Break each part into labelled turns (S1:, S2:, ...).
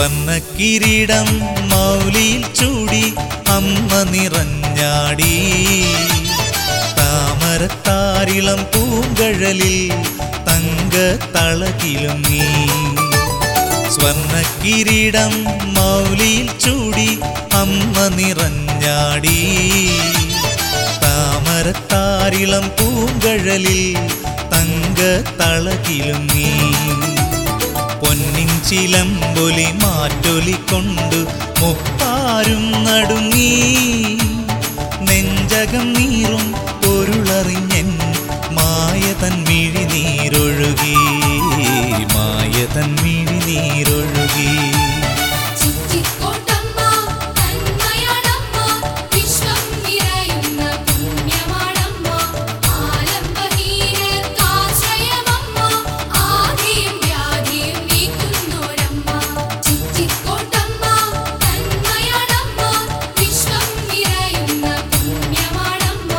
S1: സ്വർണ്ണ കിരീടം മൗലിയിൽ ചൂടി അമ്മ നിറഞ്ഞാടി താമരത്താരിളം പൂങ്കഴലിൽ തങ്ക തളകിലുങ്ങി സ്വർണ്ണ കിരീടം മൗലിയിൽ ചൂടി അമ്മ നിറഞ്ഞാടി താമരത്താരിളം പൂങ്കഴലിൽ തങ്ക തളകിലുങ്ങി പൊന്നിൻ ചിലമ്പൊലി മാറ്റൊലിക്കൊണ്ടു മുപ്പാരും നടുങ്ങി നെഞ്ചകം നീറും പൊരുളറിഞ്ഞൻ മായതൻ മിഴിനീരൊഴുകി മായതൻ മിഴിനീരൊഴുകി
S2: ചിറ്റിക്കോട്ടമ്മ തന്മയാണമ്മ വിശ്വം നിറയുന്ന പുണ്യമാണമ്മ ആലംബഹീനർക്കാശ്രയമമ്മ ആദിയും വ്യാധിയും നീക്കുന്നോരമ്മ ചിറ്റിക്കോട്ടമ്മ തന്മയാണമ്മ വിശ്വം നിറയുന്ന പുണ്യമാണമ്മ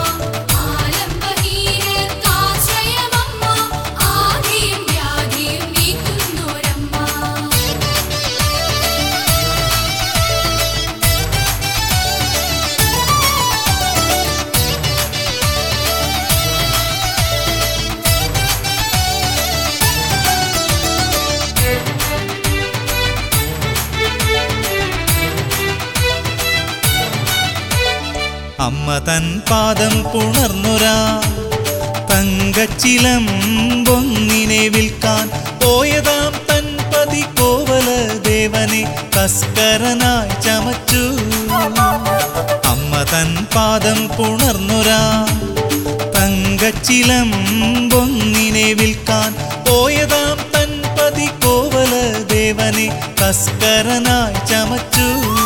S2: ആലംബഹീനർക്കാശ്രയമമ്മ ആദിയും വ്യാധിയും നീക്കുന്നോരമ്മ
S1: അമ്മ തൻ പാദം പുണർന്നുരാ തങ്കച്ചിലമ്പൊന്നിനെ വിൽക്കാൻ പോയതാം തൻ പതി കോവല ദേവനെ തസ്കരനായി ചമച്ചു അമ്മ തൻ പാദം പുണർന്നുരാ തങ്കച്ചിലമ്പൊന്നിനെ വിൽക്കാൻ പോയതാം തൻ പതി കോവല ദേവനെ തസ്കരനായി ചമച്ചു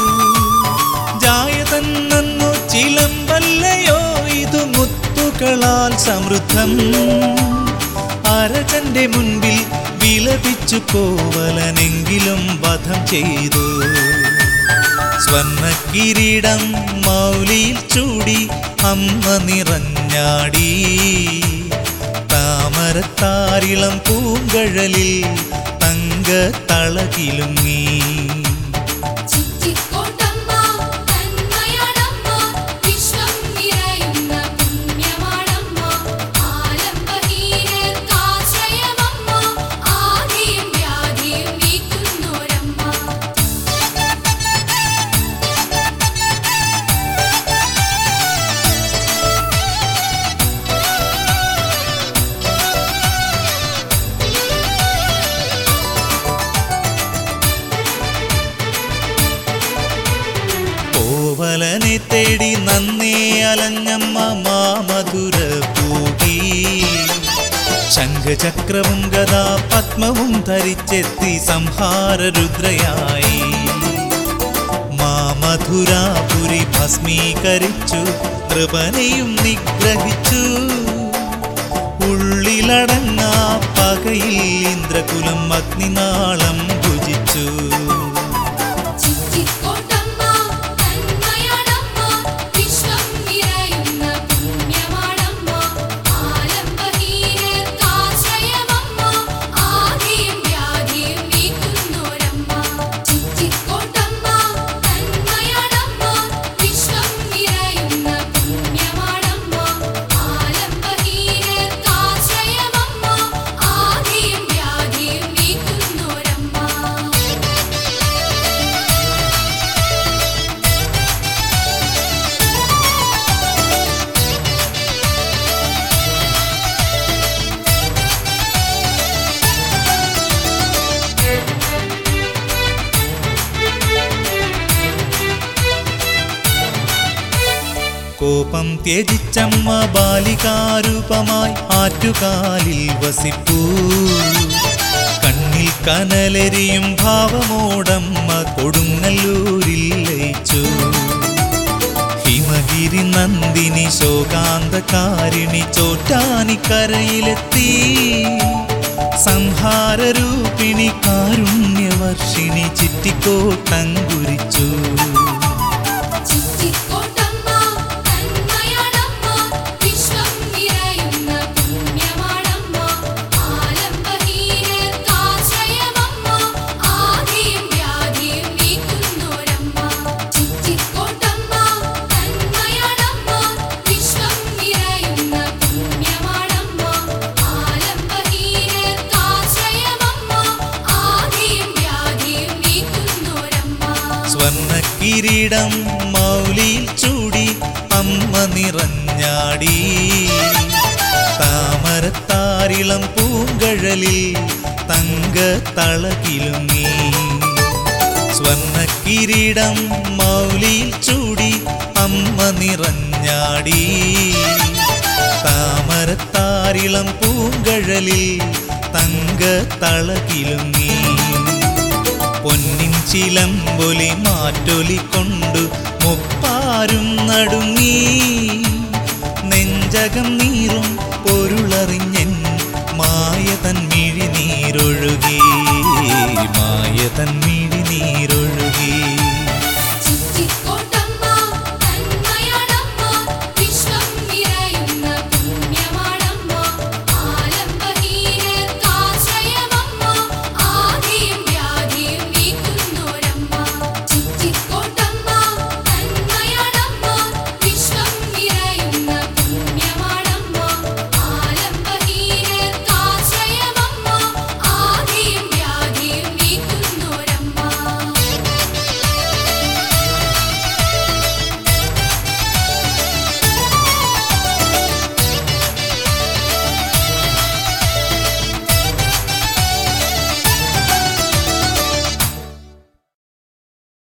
S1: ജായതന്നു ചിലമ്പല്ലയോ ഇതു മുത്തുകളാൽ സമൃദ്ധം അരജന്റെ മുൻപിൽ വിലപിച്ചു കോവലനെങ്കിലും വധം ചെയ്തു സ്വർണ്ണ കിരീടം മൗലിയിൽ ചൂടി അമ്മ നിറഞ്ഞാടി താമരത്താരിളം പൂങ്കഴലിൽ തങ്ക തളകിലുങ്ങി
S2: ചിറ്റിക്കോട്ടമ്മ തന്മയാണമ്മ വിശ്വം നിറയുന്ന പുണ്യമാണമ്മ ആലംബഹീനർക്കാശ്രയമമ്മ ആദിയും വ്യാധിയും നീക്കുന്നോരമ്മ
S1: കോവലനെ തേടി നന്നേ അലഞ്ഞമ്മ മാമധുര പൂകി ശംഖചക്രവും ഗദാ പത്മവും ധരിച്ചെത്തി സംഹാര രുദ്രയായി മാമധുരാപുരി ഭസ്മീകരിച്ചു നൃപനെയും നിഗ്രഹിച്ചു ഉള്ളിലടങ്ങാ പകയിൽ ഇന്ദ്രകുലം അഗ്നിനാളം ഭുജിച്ചു
S2: ചിറ്റിക്കോട്ടമ്മ തന്മയാണമ്മ വിശ്വം നിറയുന്ന പുണ്യമാണമ്മ ആലംബഹീനർക്കാശ്രയമമ്മ ആദിയും വ്യാധിയും നീക്കുന്നോരമ്മ ചിറ്റിക്കോട്ടമ്മ തന്മയാണമ്മ വിശ്വം നിറയുന്ന പുണ്യമാണമ്മ ആലംബഹീനർക്കാശ്രയമമ്മ ആദിയും വ്യാധിയും നീക്കുന്നോരമ്മ
S1: കോപം ത്യജിച്ചമ്മ ബാലികാരൂപമായി ആറ്റുകാലിൽ വസിപ്പൂ കണ്ണിൽ കനലെരിയും ഭാവമോടമ്മ കൊടുങ്ങല്ലൂരിൽ ലയിച്ചു ഹിമഗിരി നന്ദിനി ശോകാന്തകാരിണി ചോറ്റാനിക്കരയിലെത്തി സംഹാരരൂപിണി കാരുണ്യവർഷിണി ചിറ്റിക്കോട്ടങ്കുരിച്ചു
S2: ചിറ്റിക്കോട്ടമ്മ തന്മയാണമ്മ വിശ്വം നിറയുന്ന പുണ്യമാണമ്മ ആലംബഹീനർക്കാശ്രയമമ്മ ആദിയും വ്യാധിയും
S1: കിരീടം മൗലിയിൽ ചൂടി അമ്മ നിറഞ്ഞാടി താമരത്താരിളം പൂങ്കഴലിൽ തങ്ക തളകിലുങ്ങി സ്വർണ്ണ കിരീടം മൗലിയിൽ ചൂടി അമ്മ നിറഞ്ഞാടി താമരത്താരിളം പൂങ്കഴലിൽ തങ്ക തളകിലുങ്ങി പൊന്നിൻ ചിലമ്പൊലി മാറ്റൊലി കൊണ്ടു മുപ്പാരും നടുങ്ങി നെഞ്ചകം നീറും പൊരുളറിഞ്ഞൻ മായതൻ മിഴിനീരൊഴുകി മായതൻ